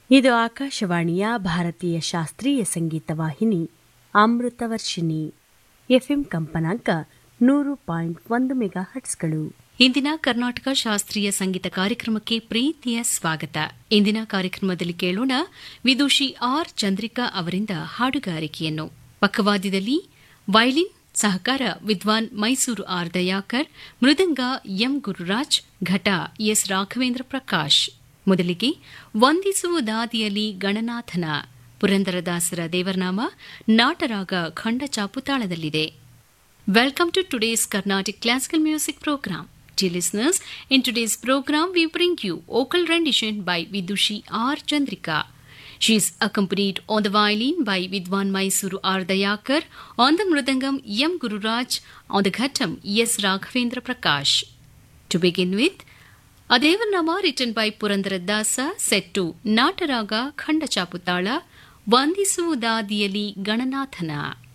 ಇದು ಆಕಾಶವಾಣಿಯ ಭಾರತೀಯ ಶಾಸ್ತ್ರೀಯ ಸಂಗೀತ ವಾಹಿನಿ ಅಮೃತವರ್ಷಿಣಿ ಎಫ್ಎಂ ಕಂಪನಾಂಕ ನೂರು ಪಾಯಿಂಟ್ ಒಂದು ಮೆಗಾ ಹಟ್ಸ್ಗಳು ಇಂದಿನ ಕರ್ನಾಟಕ ಶಾಸ್ತ್ರೀಯ ಸಂಗೀತ ಕಾರ್ಯಕ್ರಮಕ್ಕೆ ಪ್ರೀತಿಯ ಸ್ವಾಗತ ಇಂದಿನ ಕಾರ್ಯಕ್ರಮದಲ್ಲಿ ಕೇಳೋಣ ವಿದುಷಿ ಆರ್ ಚಂದ್ರಿಕಾ ಅವರಿಂದ ಹಾಡುಗಾರಿಕೆಯನ್ನು ಪಕ್ಕವಾದ್ಯದಲ್ಲಿ ವೈಲಿನ್ ಸಹಕಾರ ವಿದ್ವಾನ್ ಮೈಸೂರು ಆರ್ ದಯಾಕರ್ ಮೃದಂಗ ಎಂ ಗುರುರಾಜ್ ಘಟ ಎಸ್ ರಾಘವೇಂದ್ರ ಪ್ರಕಾಶ್ ಮೊದಲಿಗೆ ವಂದಿಸುವುದಾದಿಯಲ್ಲಿ ಗಣನಾಥನ ಪುರಂದರದಾಸರ ದೇವರನಾಮ ನಾಟರಾಗ ಖಂಡಚಾಪು ತಾಳದಲ್ಲಿದೆ Welcome to today's Carnatic Classical Music Program. Dear listeners, in today's program we bring you vocal rendition by Vidushi R. Chandrika. She is accompanied on the violin by Vidwan Mysuru R. Dayakar, on the mridangam M. Gururaj, on the ghatam S. Raghavendra Prakash. To begin with, a Devanama written by Purandaradasa set to Nataraga Khandachaputala, Vandisuvudadiyali Gananathana.